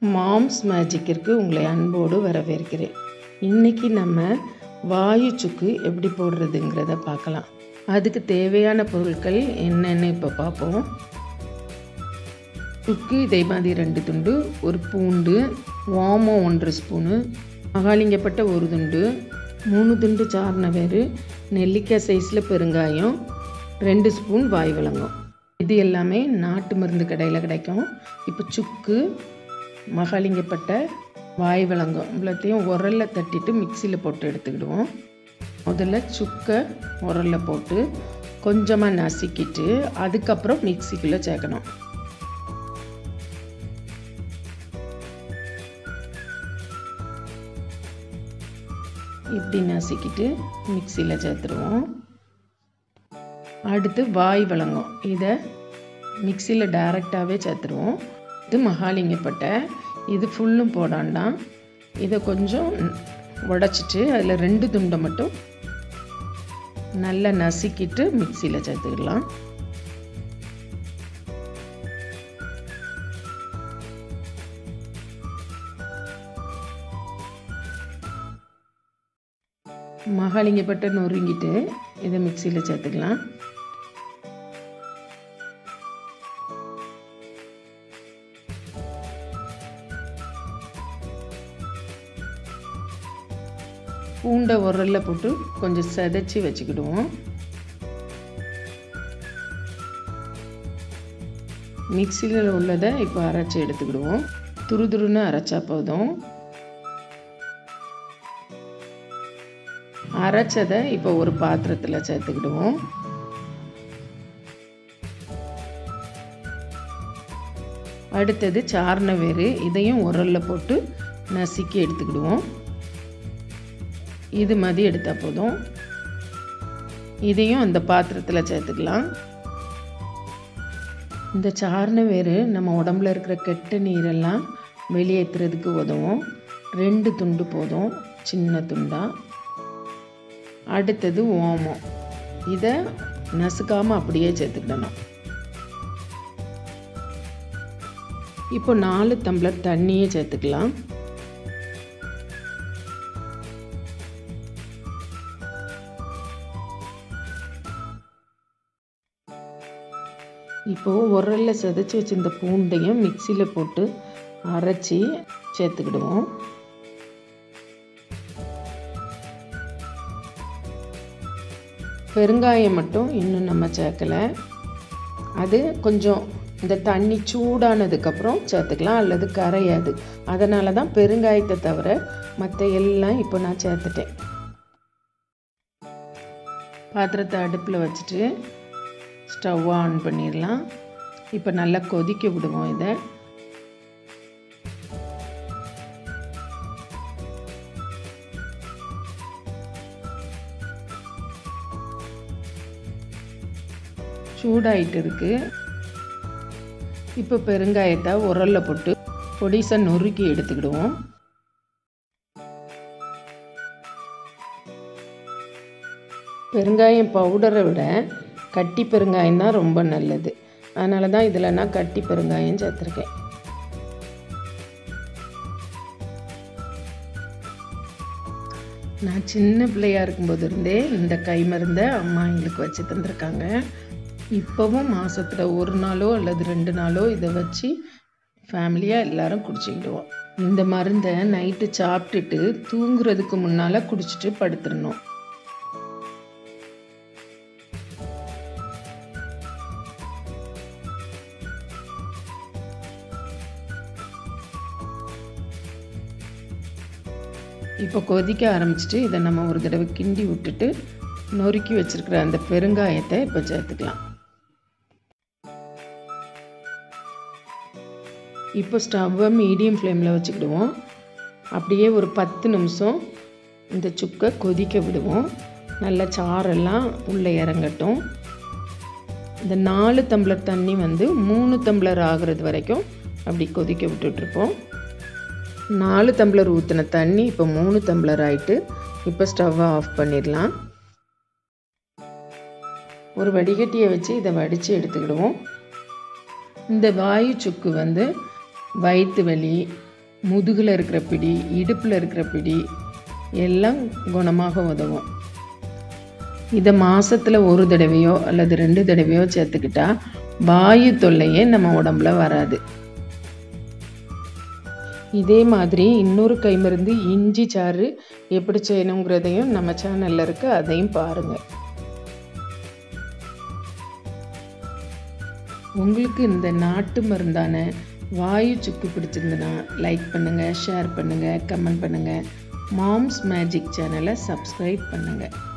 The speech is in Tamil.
மாம்ஸ் மேஜிக்கிற்கு உங்களை அன்போடு வரவேற்கிறேன் இன்றைக்கி நம்ம வாயு சுக்கு எப்படி போடுறதுங்கிறத பார்க்கலாம் அதுக்கு தேவையான பொருட்கள் என்னென்னு இப்போ பார்ப்போம் சுக்கு இதே மாதிரி ரெண்டு துண்டு ஒரு பூண்டு ஓமம் ஒன்றரை ஸ்பூனு மகாலிங்கப்பட்ட ஒரு துண்டு மூணு துண்டு சார்ன வேறு நெல்லிக்காய் சைஸில் பெருங்காயம் ரெண்டு ஸ்பூன் வாய் வழங்கும் இது எல்லாமே நாட்டு மருந்து கடையில் கிடைக்கும் இப்போ சுக்கு மகாலிங்கப்பட்ட வாய் வழங்கும் இவ்வளோத்தையும் உரலில் தட்டிட்டு மிக்சியில் போட்டு எடுத்துக்கிடுவோம் முதல்ல சுக்கை உரலில் போட்டு கொஞ்சமாக நசுக்கிட்டு அதுக்கப்புறம் மிக்சிக்குள்ளே சேர்க்கணும் இப்படி நசுக்கிட்டு மிக்சியில் சேர்த்துருவோம் அடுத்து வாய் வழங்கும் இதை மிக்சியில் டைரெக்டாகவே சேர்த்துருவோம் இது மகாலிங்கப்பட்டை இது ஃபுல்லும் போடாண்டாம் இதை கொஞ்சம் உடச்சிட்டு அதில் ரெண்டு துண்டை மட்டும் நல்லா நசுக்கிட்டு மிக்சியில் சேர்த்துக்கலாம் மகாலிங்கப்பட்டை நொறுங்கிட்டு இதை மிக்சியில் சேர்த்துக்கலாம் பூண்டை உரலில் போட்டு கொஞ்சம் செதைச்சி வச்சுக்கிடுவோம் மிக்சியில் உள்ளதை இப்போ அரைச்சி எடுத்துக்கிடுவோம் துரு துருன்னு அரைச்சா போதும் அரைச்சதை இப்போ ஒரு பாத்திரத்தில் சேர்த்துக்கிடுவோம் அடுத்தது சார்ன வேறு இதையும் உரலில் போட்டு நசுக்கி எடுத்துக்கிடுவோம் இது மாதிரி எடுத்தால் போதும் இதையும் அந்த பாத்திரத்தில் சேர்த்துக்கலாம் இந்த சார்ன வேறு நம்ம உடம்புல இருக்கிற கெட்ட நீரெல்லாம் வெளியேற்றுறதுக்கு உதவும் ரெண்டு துண்டு போதும் சின்ன துண்டாக அடுத்தது ஓமம் இதை நசுக்காமல் அப்படியே சேர்த்துக்கிடணும் இப்போ நாலு டம்ளர் தண்ணியே சேர்த்துக்கலாம் இப்போது உரலில் செதைச்சி வச்சிருந்த பூண்டையும் மிக்சியில் போட்டு அரைச்சி சேர்த்துக்கிடுவோம் பெருங்காயம் மட்டும் இன்னும் நம்ம சேர்க்கலை அது கொஞ்சம் இந்த தண்ணி சூடானதுக்கப்புறம் சேர்த்துக்கலாம் அல்லது கரையாது அதனால தான் பெருங்காயத்தை தவிர மற்ற எல்லாம் இப்போ நான் சேர்த்துட்டேன் பாத்திரத்தை அடுப்பில் வச்சுட்டு ஸ்டவ் ஆன் பண்ணிடலாம் இப்போ நல்லா கொதிக்க விடுவோம் இதை சூடாயிட்டு இருக்கு இப்போ பெருங்காயத்தை உரலில் போட்டு பொடிசை நொறுக்கி எடுத்துக்கிடுவோம் பெருங்காயம் பவுடரை விட கட்டி பெருங்காயம் தான் ரொம்ப நல்லது அதனால தான் இதில் நான் கட்டி பெருங்காயம் சேர்த்துருக்கேன் நான் சின்ன பிள்ளையாக இருக்கும்போது இருந்தே இந்த கை மருந்தை அம்மா எங்களுக்கு வச்சு தந்திருக்காங்க இப்போவும் மாதத்தில் ஒரு நாளோ அல்லது ரெண்டு நாளோ இதை வச்சு ஃபேமிலியாக எல்லாரும் குடிச்சிக்கிடுவோம் இந்த மருந்தை நைட்டு சாப்பிட்டுட்டு தூங்குறதுக்கு முன்னால் குடிச்சிட்டு படுத்துடணும் இப்போ கொதிக்க ஆரம்பிச்சிட்டு இதை நம்ம ஒரு தடவை கிண்டி விட்டுட்டு நொறுக்கி வச்சுருக்கிற அந்த பெருங்காயத்தை இப்போ சேர்த்துக்கலாம் இப்போ ஸ்டவ்வை மீடியம் ஃப்ளேமில் வச்சுக்கிடுவோம் அப்படியே ஒரு பத்து நிமிஷம் இந்த சுக்கை கொதிக்க விடுவோம் நல்ல சாரெல்லாம் உள்ளே இறங்கட்டும் இந்த நாலு டம்ளர் தண்ணி வந்து மூணு டம்ளர் ஆகிறது வரைக்கும் அப்படி கொதிக்க விட்டுட்ருப்போம் நாலு டம்ளர் ஊற்றின தண்ணி இப்போ மூணு டம்ளர் ஆகிட்டு இப்போ ஸ்டவ்வை ஆஃப் பண்ணிடலாம் ஒரு வடிகட்டியை வச்சு இதை வடித்து எடுத்துக்கிடுவோம் இந்த வாயு சுக்கு வந்து வயிற்று வலி முதுகில் இருக்கிற பிடி இடுப்பில் இருக்கிற பிடி எல்லாம் குணமாக உதவும் இதை மாதத்தில் ஒரு தடவையோ அல்லது ரெண்டு தடவையோ சேர்த்துக்கிட்டா வாயு தொல்லையே நம்ம உடம்புல வராது இதே மாதிரி இன்னொரு கைமருந்து இஞ்சி சாறு எப்படி செய்யணுங்கிறதையும் நம்ம சேனலில் இருக்கு அதையும் பாருங்கள் உங்களுக்கு இந்த நாட்டு மருந்தான வாயு சுக்கு பிடிச்சிருந்துன்னா லைக் பண்ணுங்கள் ஷேர் பண்ணுங்கள் கமெண்ட் பண்ணுங்கள் மாம்ஸ் மேஜிக் சேனலை சப்ஸ்கிரைப் பண்ணுங்கள்